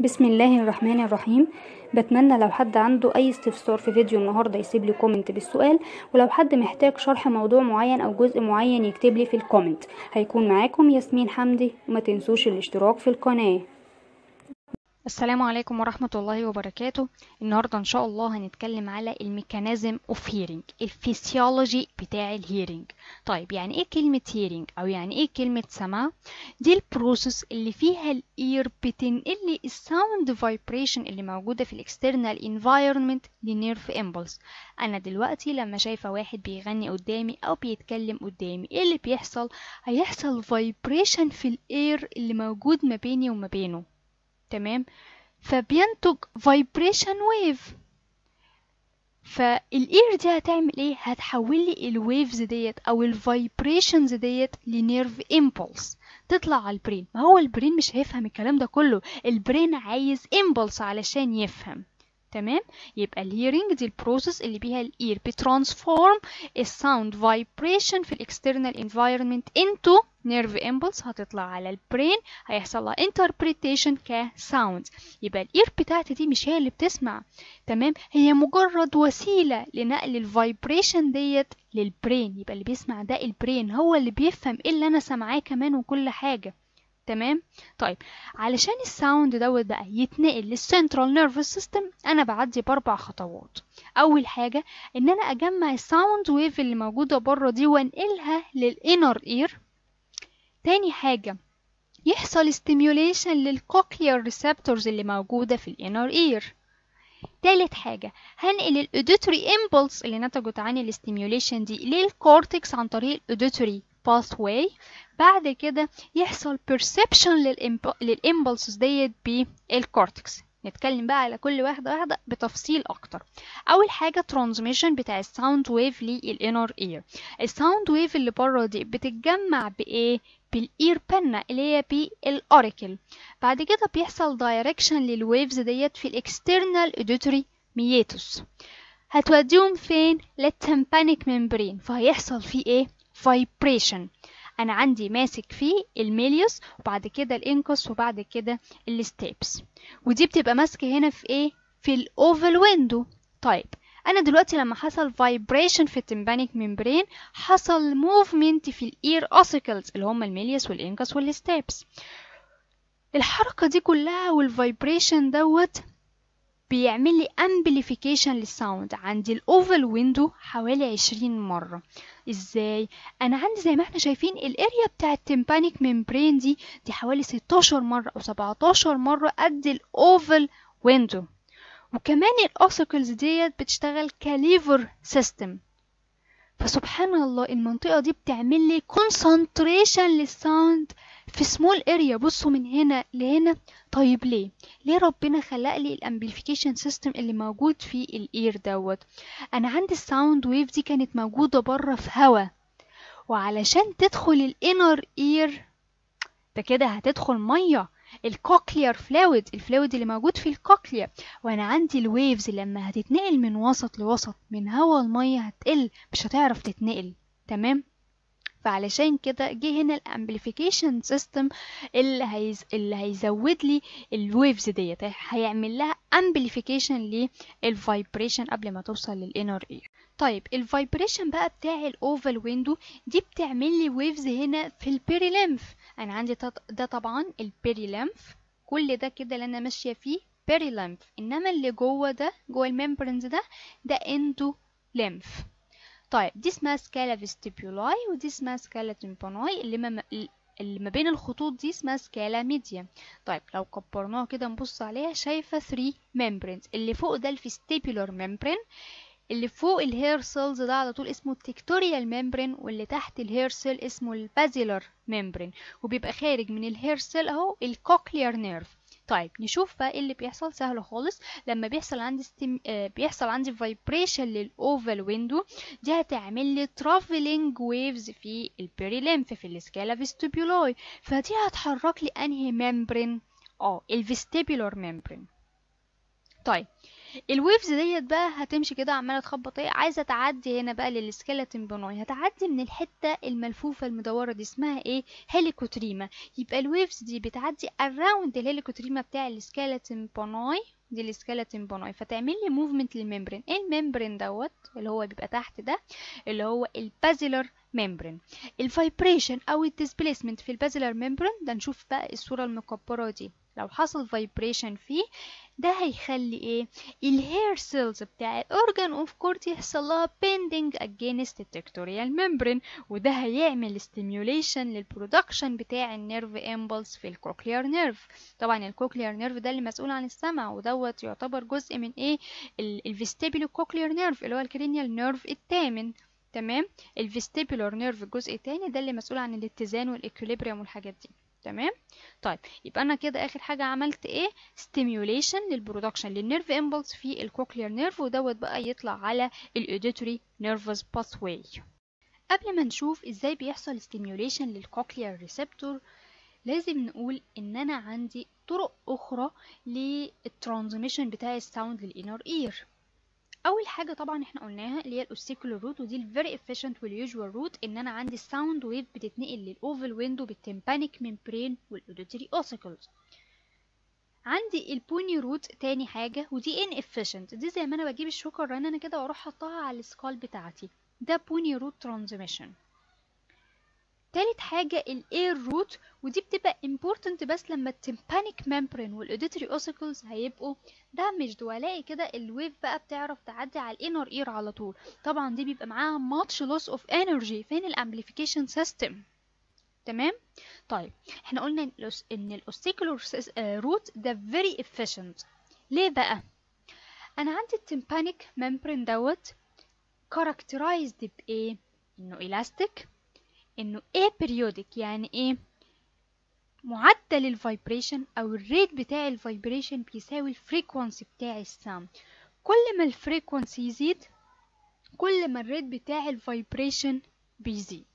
بسم الله الرحمن الرحيم بتمنى لو حد عنده اي استفسار في فيديو النهارده يسيب لي كومنت بالسؤال ولو حد محتاج شرح موضوع معين او جزء معين يكتب لي في الكومنت هيكون معاكم ياسمين حمدي وما تنسوش الاشتراك في القناه السلام عليكم ورحمة الله وبركاته النهاردة إن شاء الله هنتكلم على الميكانيزم اوف هيرنج الفسيولوجي بتاع الهيرنج طيب يعني ايه كلمة هيرنج أو يعني ايه كلمة سمع دي البروسيس اللي فيها الاير بتنقل الساوند فايبريشن اللي موجودة في الاكسترنال انفايرمنت لنيرف امبلس أنا دلوقتي لما شايفة واحد بيغني قدامي أو بيتكلم قدامي ايه اللي بيحصل هيحصل فايبريشن في الاير اللي موجود ما بيني وما بينه تمام فبينتج vibration wave فالاير دي هتعمل ايه هتحول لي الويفز ديت او الفايبريشنز ديت لنيرف امبولس تطلع على البرين ما هو البرين مش هيفهم الكلام ده كله البرين عايز امبولس علشان يفهم تمام يبقى الهيرنج دي البروسيس اللي بيها الاير بترانسفورم الساوند فايبريشن في الاكسترنال انفايرمنت انتو نيرف امبلس هتطلع على البرين هيحصل لها انتربريتيشن كساوند يبقى الاير بتاعتي دي مش هي اللي بتسمع تمام هي مجرد وسيله لنقل الفايبريشن ديت للبرين يبقى اللي بيسمع ده البرين هو اللي بيفهم ايه اللي انا سامعاه كمان وكل حاجه تمام طيب علشان الساوند دوت بقى يتنقل للسنترال نيرفس سيستم انا بعدي باربع خطوات اول حاجه ان انا اجمع الساوند ويف اللي موجوده بره دي وانقلها للانر اير تاني حاجه يحصل stimulation للكوكليار ريسبتورز اللي موجوده في الانر اير تالت حاجة هنقل الاوديتوري امبولس اللي نتجت عن الاستيميوليشن دي للكورتكس عن طريق الاوديتوري باثواي بعد كده يحصل perception للإمبلسز ديت بالكورتكس نتكلم بقى على كل واحدة واحدة بتفصيل أكتر أول حاجة ترانزميشن بتاع الساوند ويف للإنر إير الساوند ويف اللي بره دي بتتجمع بإيه؟ بالإير بنا اللي هي بالأوريكل بعد كده بيحصل دايركشن للويفز ديت في الإكسترنال أوديتوري مياتوس هتوديهم فين؟ للتمبانيك ممبرين فهيحصل فيه إيه؟ فايبريشن انا عندي ماسك فيه الميليوس وبعد كده الانكوس وبعد كده الستيبس ودي بتبقى ماسكه هنا في ايه في الاوفل ويندو طيب انا دلوقتي لما حصل فايبريشن في التمبانيك ممبرين حصل موفمنت في الاير اوسيكلز اللي هم الميليوس والانكوس والستيبس الحركه دي كلها والفايبريشن دوت بيعمل لي امبليفيكيشن للساوند عندي الاوفل ويندو حوالي عشرين مرة ازاي انا عندي زي ما احنا شايفين الاريا بتاع التمبانيك ممبرين دي دي حوالي 16 مرة او 17 مرة قد الاوفل ويندو وكمان الاوسيكلز ديت بتشتغل كليفر سيستم فسبحان الله المنطقة دي بتعمل لي كونسنتريشن للساوند في سمول اريا بصوا من هنا لهنا طيب ليه ليه ربنا خلق لي الامبليفيكيشن سيستم اللي موجود في الاير دوت انا عندي الساوند ويف دي كانت موجوده بره في هوا وعلشان تدخل الانر اير ده كده هتدخل ميه الكوكليار فلويد الفلويد اللي موجود في الكوكليا وانا عندي الويفز لما هتتنقل من وسط لوسط من هوا الميه هتقل مش هتعرف تتنقل تمام فعلشان كده جه هنا الامبليفيكيشن سيستم اللي هيز... اللي هيزود لي الويفز ديت هيعمل لها امبليفيكيشن للفايبريشن قبل ما توصل للانر اير طيب الفايبريشن بقى بتاع الاوفال ويندو دي بتعمل لي ويفز هنا في البيريليمف انا عندي ده طبعا البيريليمف كل ده كده اللي انا ماشيه فيه بيريليمف انما اللي جوه ده جوه الممبرنز ده ده اندو ليمف طيب دي اسمها سكالا فيستيبولاي ودي اسمها سكالا تيمباناي اللي ما اللي ما بين الخطوط دي اسمها سكالا ميديا طيب لو كبرناها كده نبص عليها شايفه 3 ممبرينز اللي فوق ده الفيستيبولار ممبرين اللي فوق الهير سيلز ده على طول اسمه التكتوريال ممبرين واللي تحت الهير سيل اسمه البازيلر ممبرين وبيبقى خارج من الهير سيل اهو الكوكليار نيرف طيب نشوف بقى ايه اللي بيحصل سهل خالص لما بيحصل عندي ستيم آه بيحصل عندي فايبريشن للاوفال ويندو دي هتعمل لي ترافلينج ويفز في البيريليمف في السكالا فيستيبولاي فدي هتحرك لي انهي ممبرين اه الفيستيبولار ممبرين طيب الويفز ديت بقى هتمشي كده عماله تخبط ايه عايزه تعدي هنا بقى للسكيلتون بوناي هتعدي من الحته الملفوفه المدوره دي اسمها ايه هيليكوتريما يبقى الويفز دي بتعدي اراوند الهيليكوتريما بتاع السكيلتون بوناي دي السكيلتون بوناي فتعمل لي موفمنت للممبرين ايه الممبرين دوت اللي هو بيبقى تحت ده اللي هو البازيلر ممبرين الفايبريشن او الديسبيسمنت في البازيلر ممبرين ده نشوف بقى الصوره المكبره دي لو حصل فايبريشن فيه ده هيخلي ايه الهير سيلز بتاع الاورجان اوف كورت يحصل لها بيندنج اجينست التكتوريال ممبرين وده هيعمل ستيميوليشن للبرودكشن بتاع النيرف امبلس في الكوكليار نيرف طبعا الكوكليار نيرف ده اللي مسؤول عن السمع ودوت يعتبر جزء من ايه الفيستيبولو كوكليار نيرف اللي هو الكرينيال نيرف الثامن تمام الفيستيبولار نيرف الجزء الثاني ده اللي مسؤول عن الاتزان والاكوليبريم والحاجات دي تمام طيب يبقى انا كده اخر حاجه عملت ايه ستيميوليشن للبرودكشن للنيرف امبلس في الكوكلير نيرف ودوت بقى يطلع على الاوديتوري نيرفس باثواي قبل ما نشوف ازاي بيحصل ستيميوليشن للكوكلير ريسبتور لازم نقول ان انا عندي طرق اخرى للترانزميشن بتاع الساوند للانر اير اول حاجه طبعا احنا قلناها اللي هي الاوستيكولار روت ودي الفيري افيشنت واليوجوال روت ان انا عندي الساوند ويف بتتنقل للاوفل ويندو بالتمبانيك ممبرين والاوديتري اوسيكلز عندي البوني روت تاني حاجه ودي ان افيشنت دي زي ما انا بجيب الشوكه الرنانه انا كده واروح احطها على السكال بتاعتي ده بوني روت ترانزميشن تالت حاجة الاير روت ودي بتبقى important بس لما التمبانيك ممبرين والاوديتري اوسيكلز هيبقوا دامجد والاقي كده الويف بقى بتعرف تعدي على الانر اير على طول طبعا دي بيبقى معاها much loss of energy فين الامبليفيكيشن سيستم تمام طيب احنا قلنا ان الاوستيكولار روت ده very efficient ليه بقى انا عندي التمبانيك ممبرين دوت characterized بايه انه elastic انه ايه periodic يعني ايه معدل الفايبريشن او الريت بتاع الفايبريشن بيساوي الفريكوانسي بتاع الساوند كل ما الفريكوانسي يزيد كل ما الريت بتاع الفايبريشن بيزيد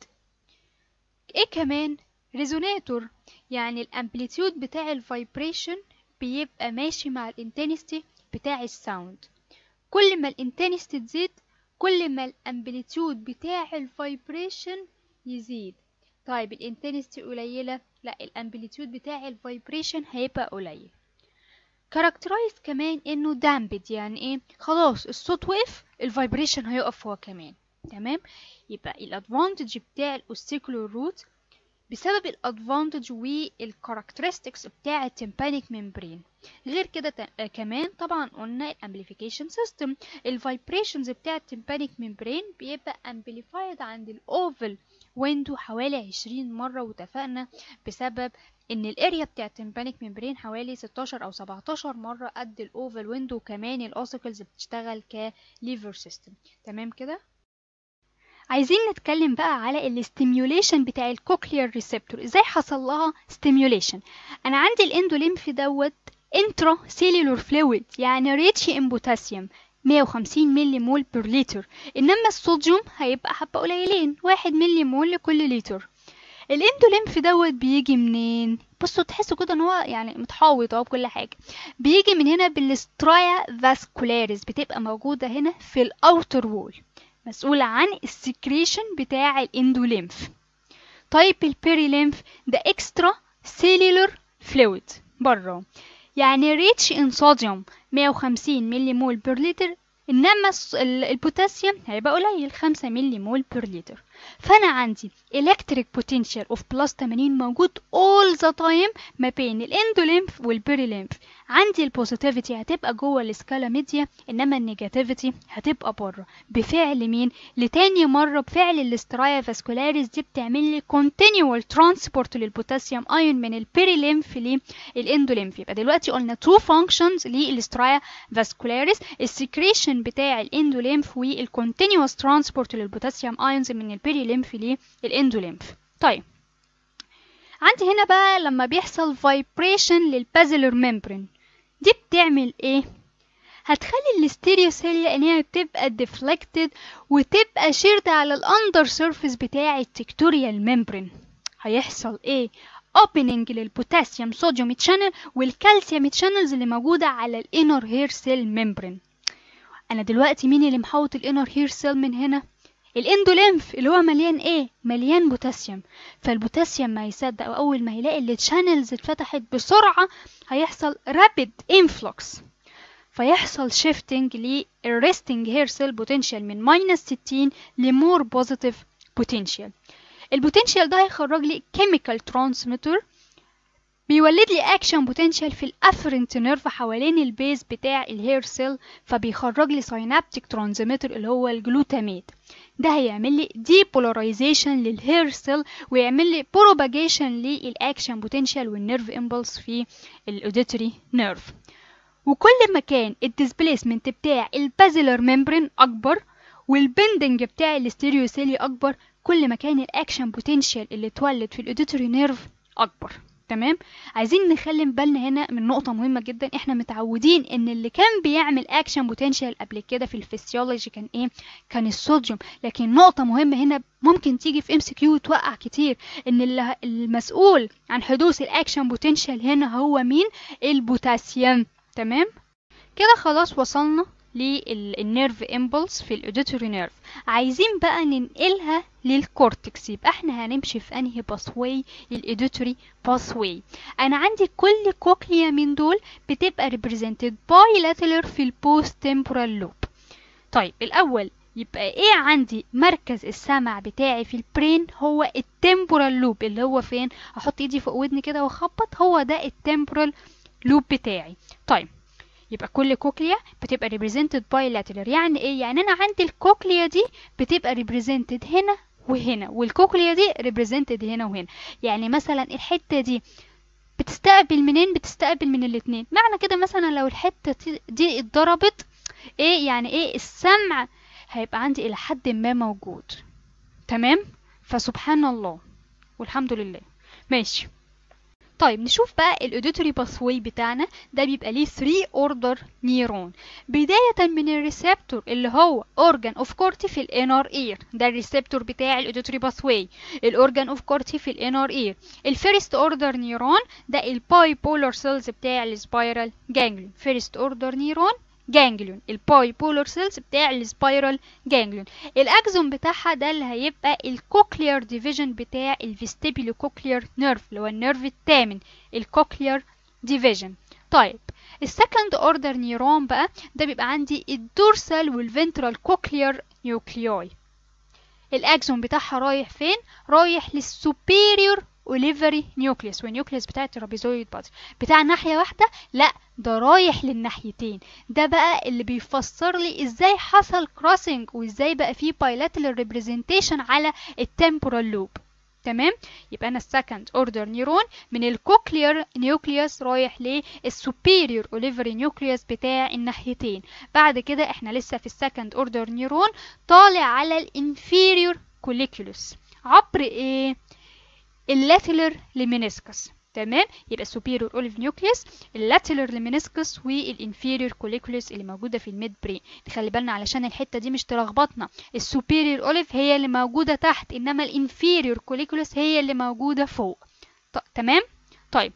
ايه كمان ريزوناتور يعني الامبليتيود بتاع الفايبريشن بيبقى ماشي مع الانتنستي بتاع الساوند كل ما الانتنستي تزيد كل ما الامبليتيود بتاع الفايبريشن يزيد طيب الانتنستي قليلة لا الامبليتيود بتاع الفايبريشن هيبقى قليل كاركترايز كمان انه دامبد يعني ايه خلاص الصوت وقف الفايبريشن هيقف هو كمان تمام يبقى الادفانتج بتاع الاوستيكولار روت بسبب الادفانتج والكاركترستكس بتاع التمبانيك ممبرين غير كده كمان طبعا قلنا الامبليفيكيشن سيستم الفايبريشنز بتاع التمبانيك ممبرين بيبقى امبليفايد عند الاوفل ويندو حوالي عشرين مرة واتفقنا بسبب ان الاريا بتاع التمبانيك ممبرين حوالي 16 او 17 مرة قد الاوفل ويندو وكمان الاوسيكلز بتشتغل كليفر سيستم تمام كده عايزين نتكلم بقى على الاستيميوليشن بتاع الكوكلير ريسبتور ازاي حصل لها ستيميوليشن انا عندي الاندوليمف دوت انترا سيلولر فلويد يعني ريتش ان بوتاسيوم 150 ملي مول بر لتر انما الصوديوم هيبقى حبه قليلين 1 ملي مول لكل لتر الاندوليمف دوت بيجي منين بصوا تحسوا كده ان هو يعني متحوط اهو بكل حاجه بيجي من هنا بالسترايا فاسكولاريس بتبقى موجوده هنا في الاوتر وول مسؤول عن السكريشن بتاع الاندوليمف طيب البيريليمف ده اكسترا سيلولر فلويد بره يعني ريتش ان صوديوم 150 ملي مول بير لتر انما البوتاسيوم هيبقى قليل 5 ملي مول بير لتر فانا عندي electric potential of plus 80 موجود all the time ما بين الاندوليمف والبيريليمف عندي البوزيتيفيتي هتبقى جوه السكالا ميديا انما النيجاتيفيتي هتبقى بره بفعل مين لتاني مره بفعل الاسترايا فاسكولاريس دي بتعمل لي continual transport للبوتاسيوم ايون من البيريليمف للاندوليمف يبقى دلوقتي قلنا two functions للاسترايا فاسكولاريس السكريشن بتاع الاندوليمف والكونتينوس ترانسبورت للبوتاسيوم ايونز من البيريليمف للاندوليمف طيب عندي هنا بقى لما بيحصل فايبريشن للبازلر ممبرين دي بتعمل ايه هتخلي الاستيريوسيليا ان هي تبقى ديفلكتد وتبقى شيرد على الاندر سيرفيس بتاع التكتوريال ممبرين هيحصل ايه opening للبوتاسيوم صوديوم تشانل والكالسيوم تشانلز اللي موجودة على الانر هير سيل ممبرين انا دلوقتي مين اللي محوط الانر هير سيل من هنا الاندوليمف اللي هو مليان ايه مليان بوتاسيوم فالبوتاسيوم ما يصدق اول ما يلاقي التشانلز اتفتحت بسرعه هيحصل رابيد انفلوكس فيحصل شيفتنج للريستنج هير سيل بوتنشال من ماينس 60 لمور بوزيتيف بوتنشال البوتنشال ده هيخرج لي كيميكال ترانسميتر بيولد لي اكشن بوتنشال في الافرنت نيرف حوالين البيز بتاع الهير سيل فبيخرج لي ساينابتيك ترانسميتر اللي هو الجلوتاميت ده هيعمل لي ديبولاريزيشن للهير سيل ويعمل لي بروباجيشن للاكشن بوتنشال والنيرف امبلس في الاوديتوري نيرف وكل ما كان الديسبليسمنت بتاع البازيلر ممبرين اكبر والبندنج بتاع الاستيريوسيلي اكبر كل ما كان الاكشن بوتنشال اللي اتولد في الاوديتوري نيرف اكبر تمام عايزين نخلي بالنا هنا من نقطة مهمة جدا احنا متعودين ان اللي كان بيعمل اكشن بوتنشال قبل كده في الفسيولوجي كان ايه كان الصوديوم لكن نقطة مهمة هنا ممكن تيجي في ام سي كيو وتوقع كتير ان اللي المسؤول عن حدوث الاكشن بوتنشال هنا هو مين البوتاسيوم تمام كده خلاص وصلنا للنيرف امبلس في الاوديتوري نيرف عايزين بقى ننقلها للكورتكس يبقى احنا هنمشي في انهي باثواي الاوديتوري باثواي انا عندي كل كوكليا من دول بتبقى ريبريزنتد بايلاترال في البوست تمبورال لوب طيب الاول يبقى ايه عندي مركز السمع بتاعي في البرين هو التمبورال لوب اللي هو فين احط ايدي فوق ودني كده واخبط هو ده التمبورال لوب بتاعي طيب يبقى كل كوكليا بتبقى represented bilateral يعني ايه يعني انا عندي الكوكليا دي بتبقى represented هنا وهنا والكوكليا دي represented هنا وهنا يعني مثلا الحتة دي بتستقبل منين بتستقبل من الاتنين معنى كده مثلا لو الحتة دي اتضربت ايه يعني ايه السمع هيبقى عندي الى حد ما موجود تمام فسبحان الله والحمد لله ماشي طيب نشوف بقى الاوديتوري باثواي بتاعنا ده بيبقى ليه 3 اوردر نيرون بداية من الريسبتور اللي هو اورجان اوف كورتي في الانر اير ده الريسبتور بتاع الاوديتوري باثواي الاورجان اوف كورتي في الانر اير الفيرست اوردر نيرون ده الباي بولار سيلز بتاع السبايرال جانجليون فيرست اوردر نيرون جانجليون الباي بولار سيلز بتاع السبايرال جانجليون الاكزون بتاعها ده اللي هيبقى الكوكلير ديفيجن بتاع الفيستيبيلو كوكلير نيرف اللي هو النيرف الثامن الكوكلير ديفيجن طيب السكند اوردر نيرون بقى ده بيبقى عندي الدورسال والفنترال كوكلير نيوكليوي الاكزون بتاعها رايح فين رايح للسوبيريور اوليفري نيوكليوس والنيوكليوس بتاع الترابيزويد بادي بتاع ناحيه واحده لا ده رايح للناحيتين ده بقى اللي بيفسر لي ازاي حصل كروسنج وازاي بقى فيه بايلاترال ريبريزنتيشن على التمبورال لوب تمام يبقى انا السكند اوردر نيرون من الكوكلير نيوكليوس رايح للسوبيريور اوليفري نيوكليوس بتاع الناحيتين بعد كده احنا لسه في السكند اوردر نيرون طالع على الانفيريور كوليكولوس عبر ايه اللاتيلر لمينيسكس تمام يبقى السوبيريور اوليف نيوكليوس اللاتيلر لمينيسكس والانفيريور كوليكولوس اللي موجوده في الميد برين نخلي بالنا علشان الحته دي مش تلخبطنا السوبيريور اوليف هي اللي موجوده تحت انما الانفيريور كوليكولوس هي اللي موجوده فوق ط- تمام طيب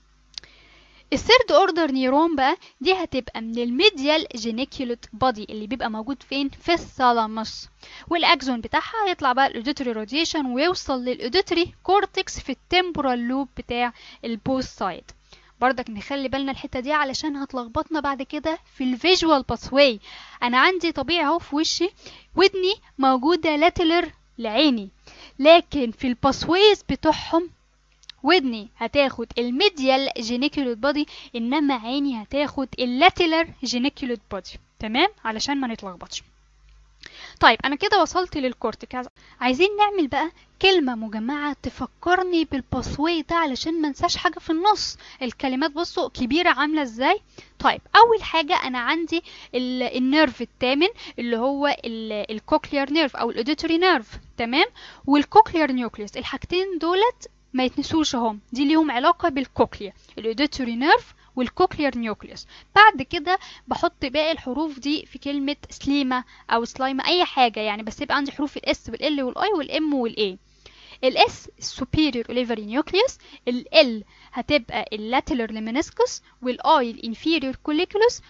الثيرد اوردر نيرون بقى دي هتبقى من الميديال جينيكيولوت بادي اللي بيبقى موجود فين في الثالاموس والاكزون بتاعها هيطلع بقى الاوديتوري راديشن ويوصل للاوديتوري كورتكس في التمبورال لوب بتاع البوث سايد برضك نخلي بالنا الحته دي علشان هتلخبطنا بعد كده في الفيجوال باثواي انا عندي طبيعي اهو في وشي ودني موجوده لاتلر لعيني لكن في الباثويز بتوعهم ودني هتاخد الميديال جينيكولوت بودي انما عيني هتاخد اللاتيلر جينيكولوت بودي تمام علشان ما نتلخبطش طيب انا كده وصلت للكورتيكاز عايزين نعمل بقى كلمة مجمعة تفكرني بالباسوي ده علشان ما انساش حاجة في النص الكلمات بصوا كبيرة عاملة ازاي طيب اول حاجة انا عندي ال- النيرف الثامن اللي هو الكوكلير نيرف او الاوديتوري نيرف تمام والكوكلير نيوكليوس الحاجتين دولت ما يتنسوش اهم دي ليهم علاقة بالكوكليا الاوديتوري نيرف والكوكلير نيوكليوس بعد كده بحط باقي الحروف دي في كلمة سليمة او سلايمة اي حاجة يعني بس يبقى عندي حروف الاس والال والاي والام والاي الاس السوبيريور اوليفري نيوكليوس ال هتبقى اللاتيلر لمنسكس والاي الانفيريور كوليكولوس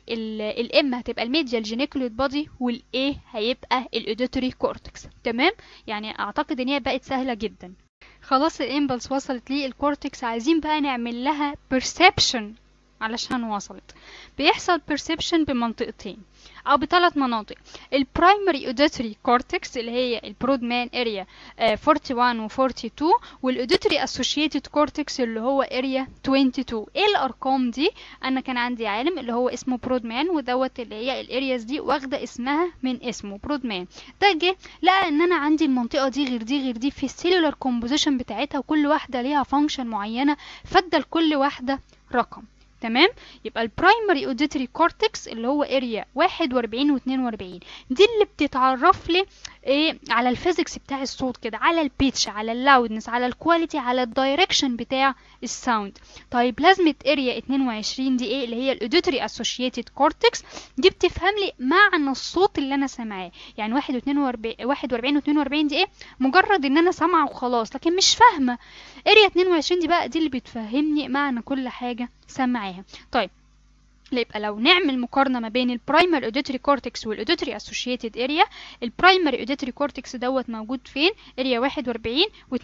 والام هتبقى الميديال جينيكولويد بودي والاي هيبقى الاوديتوري كورتكس تمام يعني اعتقد ان هي بقت سهله جدا خلاص الامبلس وصلت للكورتكس عايزين بقى نعمل لها perception علشان وصلت بيحصل perception بمنطقتين او بثلاث مناطق البرايمري اوديتوري كورتكس اللي هي البرودمان اريا 41 و 42 والاوديتوري اسوشيتد كورتكس اللي هو اريا 22 ايه الارقام دي انا كان عندي عالم اللي هو اسمه برودمان ودوت اللي هي الارياز دي واخده اسمها من اسمه برودمان ده جه لقى ان انا عندي المنطقه دي غير دي غير دي في السيلولار كومبوزيشن بتاعتها وكل واحده ليها فانكشن معينه فادى لكل واحده رقم تمام يبقى البرايمري اوديتوري كورتكس اللي هو اريا 41 و 42 دي اللي بتتعرف لي ايه على الفيزيكس بتاع الصوت كده على البيتش على اللاودنس على الكواليتي على الدايركشن بتاع الساوند طيب لازمه اريا 22 دي ايه اللي هي الاوديتوري اسوشيتد كورتكس دي بتفهم لي معنى الصوت اللي انا سامعاه يعني 41 41 و 42 دي ايه مجرد ان انا سامعه وخلاص لكن مش فاهمه اريا 22 دي بقى دي اللي بتفهمني معنى كل حاجه سامعاها طيب يبقى لو نعمل مقارنة ما بين البرايمري اوديتوري كورتكس والاوديتوري اسوشيتد اريا البرايمري اوديتوري كورتكس دوت موجود فين اريا 41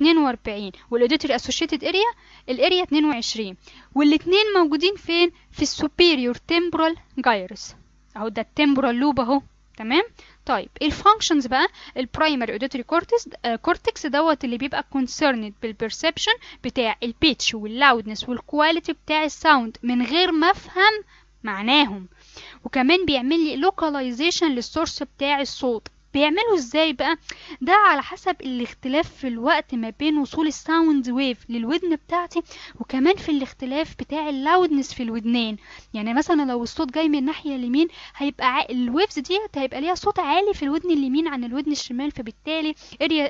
و42 والاوديتوري اسوشيتد اريا الاريا 22 والاتنين موجودين فين في السوبيريور تمبرال جايرس اهو ده التمبرال لوب اهو تمام طيب الفانكشنز بقى البرايمري اوديتوري كورتكس كورتكس دوت اللي بيبقى كونسيرند بالبرسبشن بتاع البيتش واللاودنس والكواليتي بتاع الساوند من غير ما افهم معناهم وكمان بيعمل لي لوكاليزيشن للسورس بتاع الصوت بيعملوا ازاي بقى ده على حسب الاختلاف في الوقت ما بين وصول الساوند ويف للودن بتاعتي وكمان في الاختلاف بتاع اللاودنس في الودنين يعني مثلا لو الصوت جاي من الناحيه اليمين هيبقى ع... الويفز دي هيبقى ليها صوت عالي في الودن اليمين عن الودن الشمال فبالتالي اريا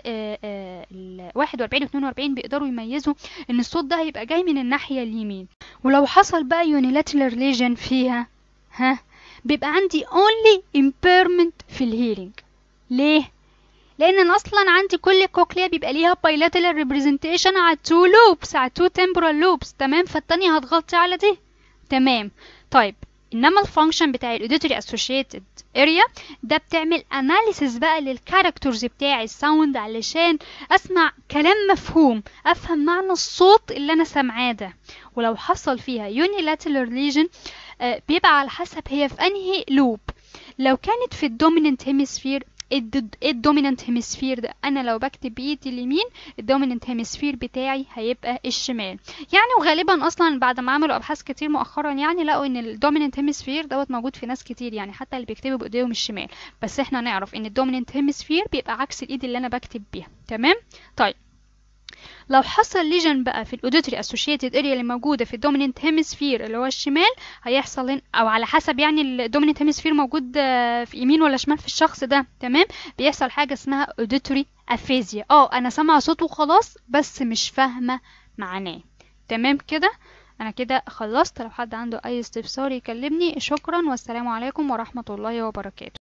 ال 41 و 42 بيقدروا يميزوا ان الصوت ده هيبقى جاي من الناحيه اليمين ولو حصل بقى يونيلاترال ليجن فيها ها بيبقى عندي only impairment في الهيرنج ليه لان انا اصلا عندي كل كوكليا بيبقى ليها bilateral representation على two loops على two temporal loops تمام فالتانية هتغطي على دي تمام طيب انما الفانكشن بتاع الاوديتوري اسوشيتد اريا ده بتعمل اناليسيس بقى للكاركترز بتاع الساوند علشان اسمع كلام مفهوم افهم معنى الصوت اللي انا سامعاه ده ولو حصل فيها unilateral lesion آه بيبقى على حسب هي في انهي لوب لو كانت في الدوميننت هيمسفير الدوميننت هيمسفير ده انا لو بكتب بايدي اليمين الدوميننت هيمسفير بتاعي هيبقى الشمال يعني وغالبا اصلا بعد ما عملوا ابحاث كتير مؤخرا يعني لقوا ان الدوميننت هيمسفير دوت موجود في ناس كتير يعني حتى اللي بيكتبوا بايديهم الشمال بس احنا نعرف ان الدوميننت هيمسفير بيبقى عكس الايد اللي انا بكتب بيها تمام طيب لو حصل ليجن بقى في الاوديتوري اسوشيتد اريا اللي موجوده في الدوميننت هيمسفير اللي هو الشمال هيحصل او على حسب يعني الدوميننت هيمسفير موجود في يمين ولا شمال في الشخص ده تمام بيحصل حاجه اسمها اوديتوري افيزيا اه انا سامعه صوته خلاص بس مش فاهمه معناه تمام كده انا كده خلصت لو حد عنده اي استفسار يكلمني شكرا والسلام عليكم ورحمه الله وبركاته